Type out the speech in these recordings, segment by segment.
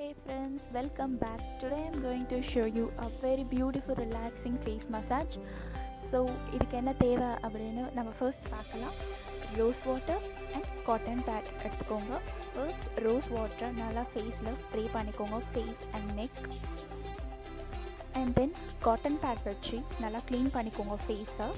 Hey friends, welcome back. Today I'm going to show you a very beautiful relaxing face massage. So இதுக்கு என்ன தேவை அப்படின்னு நம்ம first பார்க்கலாம் rose water and cotton pad எடுத்துக்கோங்க first rose வாட்டரை நல்லா ஃபேஸில் ஸ்ப்ரே பண்ணிக்கோங்க face and neck and then cotton pad வச்சு நல்லா க்ளீன் பண்ணிக்கோங்க ஃபேஸை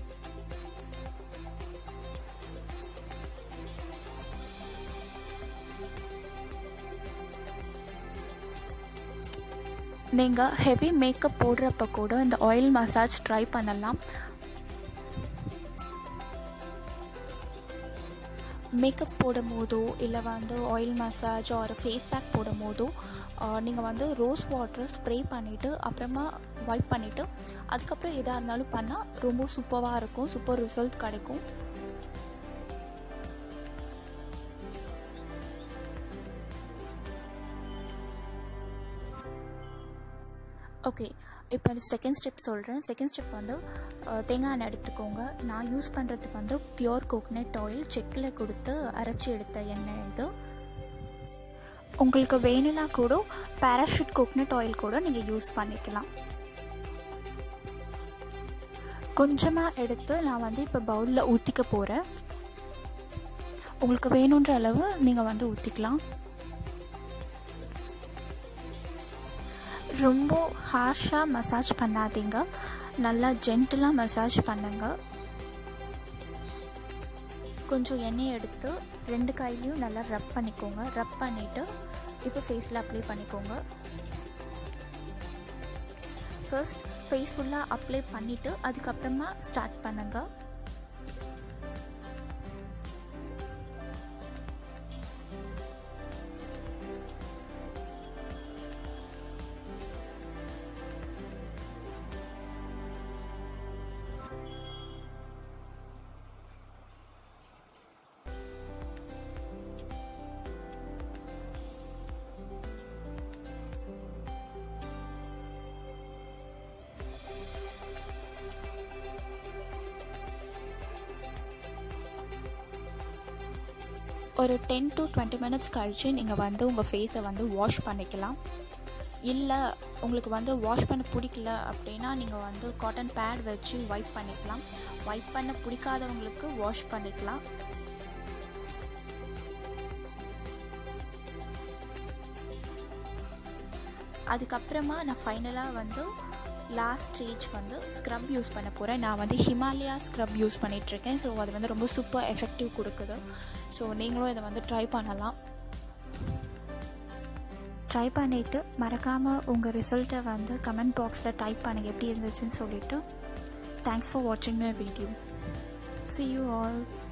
நீங்கள் ஹெவி மேக்கப் போடுறப்ப கூட இந்த ஆயில் மசாஜ் ட்ரை பண்ணலாம் மேக்கப் போடும் போதோ இல்லை வந்து ஆயில் மசாஜ் ஒரு ஃபேஸ் பேக் போடும் போதோ நீங்கள் வந்து ரோஸ் வாட்டரை ஸ்ப்ரே பண்ணிவிட்டு அப்புறமா வைப் பண்ணிவிட்டு அதுக்கப்புறம் எதாக இருந்தாலும் பண்ணால் ரொம்ப சூப்பராக இருக்கும் சூப்பர் ரிசல்ட் கிடைக்கும் ஓகே இப்போ செகண்ட் ஸ்டெப் சொல்கிறேன் செகண்ட் ஸ்டெப் வந்து தேங்காய் எண்ணெய் எடுத்துக்கோங்க நான் யூஸ் பண்ணுறதுக்கு வந்து பியோர் கோகனட் ஆயில் செக்கில் கொடுத்து அரைச்சி எடுத்த எண்ணெய் இது உங்களுக்கு வேணும்னா கூட பேராஷூட் கோகனட் ஆயில் கூட நீங்கள் யூஸ் பண்ணிக்கலாம் கொஞ்சமாக எடுத்து நான் வந்து இப்போ பவுலில் ஊற்றிக்க போகிறேன் உங்களுக்கு வேணுன்ற அளவு நீங்கள் வந்து ஊற்றிக்கலாம் ரொம்ப ஹார்ஷாக மசாஜ் பண்ணாதீங்க நல்லா ஜென்டிலாக மசாஜ் பண்ணுங்க கொஞ்சம் எண்ணெய் எடுத்து ரெண்டு கையிலையும் நல்லா ரப் பண்ணிக்கோங்க ரப் பண்ணிவிட்டு இப்போ ஃபேஸில் அப்ளை பண்ணிக்கோங்க ஃபர்ஸ்ட் ஃபேஸ் ஃபுல்லாக அப்ளை பண்ணிவிட்டு அதுக்கப்புறமா ஸ்டார்ட் பண்ணுங்கள் ஒரு டென் டு டுவெண்ட்டி மினிட்ஸ் கழித்து நீங்கள் வந்து உங்கள் ஃபேஸை வந்து வாஷ் பண்ணிக்கலாம் இல்லை உங்களுக்கு வந்து வாஷ் பண்ண பிடிக்கல அப்படின்னா நீங்கள் வந்து காட்டன் பேட் வச்சு வைப் பண்ணிக்கலாம் வைப் பண்ண பிடிக்காதவங்களுக்கு வாஷ் பண்ணிக்கலாம் அதுக்கப்புறமா நான் ஃபைனலாக வந்து லாஸ்ட் ஸ்டேஜ் வந்து ஸ்க்ரப் யூஸ் பண்ண போகிறேன் நான் வந்து ஹிமாலயா ஸ்க்ரப் யூஸ் பண்ணிகிட்ருக்கேன் ஸோ அது வந்து ரொம்ப சூப்பர் எஃபெக்டிவ் கொடுக்குது ஸோ நீங்களும் இதை வந்து ட்ரை பண்ணலாம் ட்ரை பண்ணிவிட்டு மறக்காமல் உங்கள் ரிசல்ட்டை வந்து கமெண்ட் பாக்ஸில் டைப் பண்ணுங்கள் எப்படி இருந்துச்சுன்னு சொல்லிவிட்டு தேங்க்ஸ் ஃபார் வாட்சிங் my video see you all